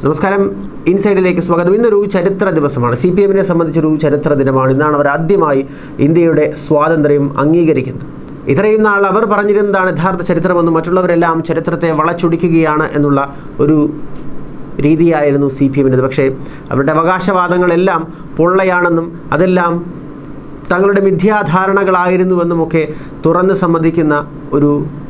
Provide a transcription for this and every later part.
നമസ്കാരം ഇൻസൈഡിലേക്ക് സ്വാഗതം ഇന്നൊരു ചരിത്ര ദിവസമാണ് സി പി എമ്മിനെ സംബന്ധിച്ചൊരു ചരിത്ര ദിനമാണ് ഇന്നാണ് അവർ ആദ്യമായി ഇന്ത്യയുടെ സ്വാതന്ത്ര്യം അംഗീകരിക്കുന്നത് ഇത്രയും നാൾ അവർ പറഞ്ഞിരുന്നതാണ് യഥാർത്ഥ ചരിത്രമെന്നും മറ്റുള്ളവരെല്ലാം ചരിത്രത്തെ വളച്ചൊടിക്കുകയാണ് എന്നുള്ള ഒരു രീതിയായിരുന്നു സി പി എമ്മിൻ്റെത് പക്ഷേ അവരുടെ അവകാശവാദങ്ങളെല്ലാം പൊള്ളയാണെന്നും അതെല്ലാം തങ്ങളുടെ മിഥ്യാധാരണകളായിരുന്നുവെന്നുമൊക്കെ തുറന്ന് സമ്മതിക്കുന്ന ഒരു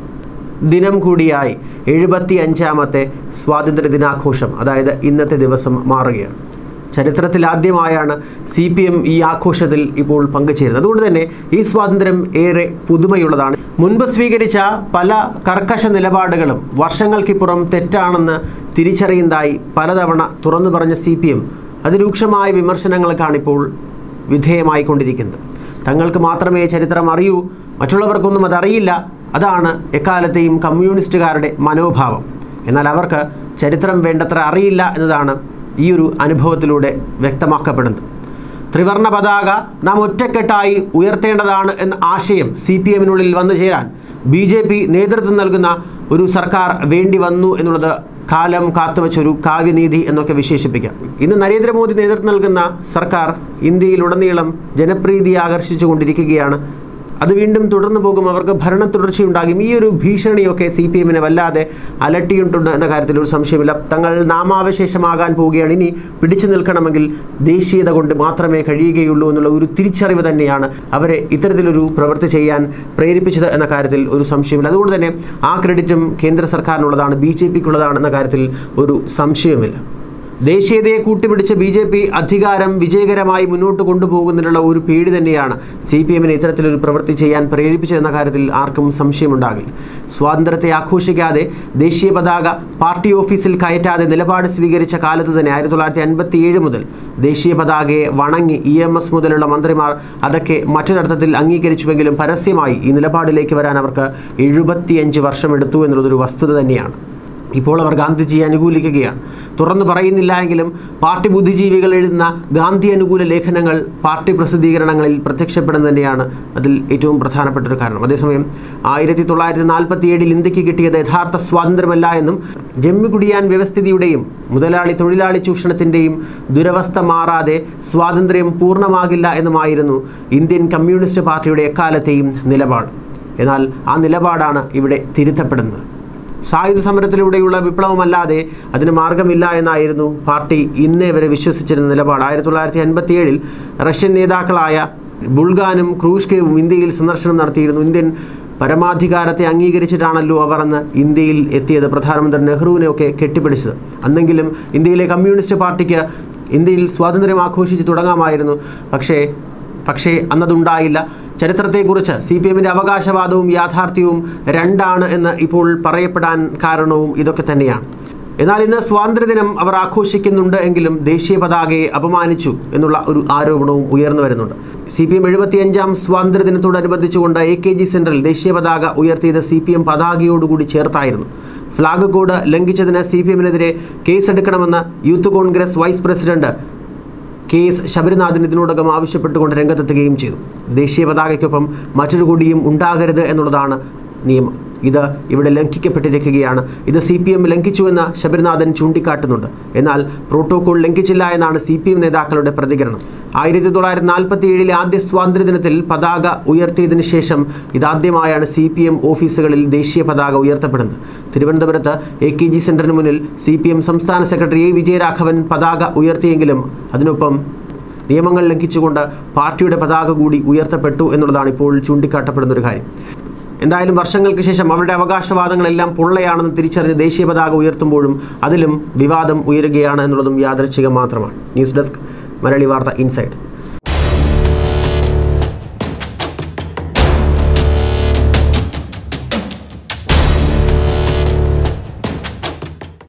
ദിനം കൂടിയായി എഴുപത്തി അഞ്ചാമത്തെ സ്വാതന്ത്ര്യ ദിനാഘോഷം അതായത് ഇന്നത്തെ ദിവസം മാറുകയാണ് ചരിത്രത്തിൽ ആദ്യമായാണ് സി പി എം ഈ ആഘോഷത്തിൽ ഇപ്പോൾ പങ്കുചേരുന്നത് അതുകൊണ്ട് തന്നെ ഈ സ്വാതന്ത്ര്യം ഏറെ പുതുമയുള്ളതാണ് മുൻപ് സ്വീകരിച്ച പല കർക്കശ നിലപാടുകളും വർഷങ്ങൾക്കിപ്പുറം തെറ്റാണെന്ന് തിരിച്ചറിയുന്നതായി പലതവണ തുറന്നു പറഞ്ഞ സി പി എം അതിരൂക്ഷമായ വിമർശനങ്ങൾക്കാണിപ്പോൾ വിധേയമായിക്കൊണ്ടിരിക്കുന്നത് തങ്ങൾക്ക് മാത്രമേ ചരിത്രം അറിയൂ മറ്റുള്ളവർക്കൊന്നും അതറിയില്ല അതാണ് എക്കാലത്തെയും കമ്മ്യൂണിസ്റ്റുകാരുടെ മനോഭാവം എന്നാൽ അവർക്ക് ചരിത്രം വേണ്ടത്ര അറിയില്ല എന്നതാണ് ഈ ഒരു അനുഭവത്തിലൂടെ വ്യക്തമാക്കപ്പെടുന്നത് ത്രിവർണ പതാക നാം ഒറ്റക്കെട്ടായി ഉയർത്തേണ്ടതാണ് എന്ന ആശയം സി പി എമ്മിനുള്ളിൽ വന്നു ചേരാൻ ബി ജെ പി നേതൃത്വം നൽകുന്ന ഒരു സർക്കാർ വേണ്ടി വന്നു എന്നുള്ളത് കാലം കാത്തുവച്ച ഒരു കാവ്യനീതി എന്നൊക്കെ വിശേഷിപ്പിക്കാം ഇന്ന് നരേന്ദ്രമോദി നേതൃത്വം നൽകുന്ന സർക്കാർ ഇന്ത്യയിലുടനീളം ജനപ്രീതി ആകർഷിച്ചു കൊണ്ടിരിക്കുകയാണ് അത് വീണ്ടും തുടർന്നു പോകും അവർക്ക് ഭരണ തുടർച്ചയുണ്ടാകും ഈ ഒരു ഭീഷണിയൊക്കെ സി പി എമ്മിനെ വല്ലാതെ അലട്ടിയിട്ടുണ്ട് എന്ന കാര്യത്തിൽ ഒരു സംശയമില്ല തങ്ങൾ നാമാവശേഷമാകാൻ പോവുകയാണ് ഇനി പിടിച്ചു നിൽക്കണമെങ്കിൽ ദേശീയത കൊണ്ട് മാത്രമേ കഴിയുകയുള്ളൂ എന്നുള്ള ഒരു തിരിച്ചറിവ് തന്നെയാണ് അവരെ ഇത്തരത്തിലൊരു പ്രവൃത്തി ചെയ്യാൻ പ്രേരിപ്പിച്ചത് എന്ന കാര്യത്തിൽ ഒരു സംശയമില്ല അതുകൊണ്ട് തന്നെ ആ ക്രെഡിറ്റും കേന്ദ്ര സർക്കാരിനുള്ളതാണ് ബി ജെ പിക്കുള്ളതാണ് എന്ന കാര്യത്തിൽ ഒരു സംശയവുമില്ല ദേശീയതയെ കൂട്ടിപ്പിടിച്ച് ബി ജെ പി അധികാരം വിജയകരമായി മുന്നോട്ട് കൊണ്ടുപോകുന്നതിനുള്ള ഒരു പേടി തന്നെയാണ് സി പി എമ്മിനെ ഇത്തരത്തിലൊരു പ്രവൃത്തി ചെയ്യാൻ പ്രേരിപ്പിച്ചതെന്ന കാര്യത്തിൽ ആർക്കും സംശയമുണ്ടാകില്ല സ്വാതന്ത്ര്യത്തെ ആഘോഷിക്കാതെ ദേശീയ പതാക പാർട്ടി ഓഫീസിൽ കയറ്റാതെ നിലപാട് സ്വീകരിച്ച കാലത്ത് തന്നെ ആയിരത്തി തൊള്ളായിരത്തി അൻപത്തി ഏഴ് മുതൽ ദേശീയ പതാകയെ വണങ്ങി ഇ എം എസ് മുതലുള്ള മന്ത്രിമാർ അതൊക്കെ മറ്റൊരർത്ഥത്തിൽ അംഗീകരിച്ചുവെങ്കിലും പരസ്യമായി ഈ നിലപാടിലേക്ക് വരാൻ അവർക്ക് എഴുപത്തിയഞ്ച് വർഷമെടുത്തു എന്നുള്ളതൊരു വസ്തുത തന്നെയാണ് ഇപ്പോൾ അവർ ഗാന്ധിജിയെ അനുകൂലിക്കുകയാണ് തുറന്നു പറയുന്നില്ല എങ്കിലും പാർട്ടി ബുദ്ധിജീവികൾ എഴുതുന്ന ഗാന്ധി അനുകൂല ലേഖനങ്ങൾ പാർട്ടി പ്രസിദ്ധീകരണങ്ങളിൽ പ്രത്യക്ഷപ്പെടുന്നത് തന്നെയാണ് അതിൽ ഏറ്റവും പ്രധാനപ്പെട്ട ഒരു കാരണം അതേസമയം ആയിരത്തി തൊള്ളായിരത്തി നാൽപ്പത്തി ഏഴിൽ ഇന്ത്യക്ക് കിട്ടിയത് യഥാർത്ഥ സ്വാതന്ത്ര്യമല്ല എന്നും ജമ്മു കുടിയാൻ വ്യവസ്ഥിതിയുടെയും മുതലാളി തൊഴിലാളി ചൂഷണത്തിൻ്റെയും ദുരവസ്ഥ മാറാതെ സ്വാതന്ത്ര്യം പൂർണ്ണമാകില്ല എന്നുമായിരുന്നു ഇന്ത്യൻ കമ്മ്യൂണിസ്റ്റ് പാർട്ടിയുടെ എക്കാലത്തെയും നിലപാട് എന്നാൽ ആ നിലപാടാണ് ഇവിടെ തിരുത്തപ്പെടുന്നത് സായുധ സമരത്തിലൂടെയുള്ള വിപ്ലവമല്ലാതെ അതിന് മാർഗമില്ല എന്നായിരുന്നു പാർട്ടി ഇന്നേ വരെ വിശ്വസിച്ചിരുന്ന നിലപാട് ആയിരത്തി തൊള്ളായിരത്തി അൻപത്തി ഏഴിൽ റഷ്യൻ നേതാക്കളായ ബുൾഗാനും ക്രൂഷ്കേവും ഇന്ത്യയിൽ സന്ദർശനം നടത്തിയിരുന്നു ഇന്ത്യൻ പരമാധികാരത്തെ അംഗീകരിച്ചിട്ടാണല്ലോ അവർ അന്ന് ഇന്ത്യയിൽ എത്തിയത് പ്രധാനമന്ത്രി നെഹ്റുവിനെയൊക്കെ കെട്ടിപ്പിടിച്ചത് അന്നെങ്കിലും ഇന്ത്യയിലെ കമ്മ്യൂണിസ്റ്റ് പാർട്ടിക്ക് ഇന്ത്യയിൽ സ്വാതന്ത്ര്യം ആഘോഷിച്ച് തുടങ്ങാമായിരുന്നു പക്ഷേ പക്ഷേ അന്നതുണ്ടായില്ല ചരിത്രത്തെക്കുറിച്ച് സി പി എമ്മിൻ്റെ അവകാശവാദവും യാഥാർത്ഥ്യവും രണ്ടാണ് എന്ന് ഇപ്പോൾ പറയപ്പെടാൻ കാരണവും ഇതൊക്കെ തന്നെയാണ് എന്നാൽ ഇന്ന് സ്വാതന്ത്ര്യദിനം അവർ ആഘോഷിക്കുന്നുണ്ട് എങ്കിലും ദേശീയ പതാകയെ അപമാനിച്ചു എന്നുള്ള ഒരു ആരോപണവും ഉയർന്നു വരുന്നുണ്ട് സി പി എം എഴുപത്തിയഞ്ചാം സ്വാതന്ത്ര്യദിനത്തോടനുബന്ധിച്ചുകൊണ്ട് എ കെ ജി സെൻട്രൽ ദേശീയ പതാക ഉയർത്തിയത് സി പി എം പതാകയോടുകൂടി ചേർത്തായിരുന്നു ഫ്ലാഗ് കോഡ് ലംഘിച്ചതിന് സി പി എമ്മിനെതിരെ കേസെടുക്കണമെന്ന് youth Congress vice president K S Sabarinathan ഇതിനോടകം ആവശ്യപ്പെട്ടുകൊണ്ട് രംഗത്തെത്തുകയും ചെയ്തു ദേശീയ പതാകയ്ക്കൊപ്പം മറ്റൊരു കൊടിയും ഉണ്ടാകരുത് എന്നുള്ളതാണ് നിയമം ഇത് ഇവിടെ ലംഘിക്കപ്പെട്ടിരിക്കുകയാണ് ഇത് സി പി എം ലംഘിച്ചുവെന്ന് ശബരിനാഥൻ ചൂണ്ടിക്കാട്ടുന്നുണ്ട് എന്നാൽ പ്രോട്ടോകോൾ ലംഘിച്ചില്ല എന്നാണ് സി പി എം നേതാക്കളുടെ പ്രതികരണം ആയിരത്തി തൊള്ളായിരത്തി നാൽപ്പത്തി ഏഴിലെ ആദ്യ സ്വാതന്ത്ര്യദിനത്തിൽ പതാക ഉയർത്തിയതിനു ശേഷം ഇതാദ്യമായാണ് സി പി എം ഓഫീസുകളിൽ ദേശീയ പതാക ഉയർത്തപ്പെടുന്നത് തിരുവനന്തപുരത്ത് എ കെ ജി സെന്ററിന് മുന്നിൽ സി പി എം സംസ്ഥാന സെക്രട്ടറി എ വിജയരാഘവൻ പതാക ഉയർത്തിയെങ്കിലും അതിനൊപ്പം നിയമങ്ങൾ ലംഘിച്ചുകൊണ്ട് പാർട്ടിയുടെ പതാക കൂടി ഉയർത്തപ്പെട്ടു എന്നുള്ളതാണ് ഇപ്പോൾ ചൂണ്ടിക്കാട്ടപ്പെടുന്ന ഒരു കാര്യം എന്തായാലും വർഷങ്ങൾക്ക് ശേഷം അവരുടെ അവകാശവാദങ്ങളെല്ലാം പൊള്ളയാണെന്ന് തിരിച്ചറിഞ്ഞ് ദേശീയ പതാക ഉയർത്തുമ്പോഴും അതിലും വിവാദം ഉയരുകയാണ് എന്നുള്ളതും യാദൃച്ഛികം മാത്രമാണ് ന്യൂസ് ഡെസ്ക് മലയാളി വാർത്ത ഇൻസൈഡ്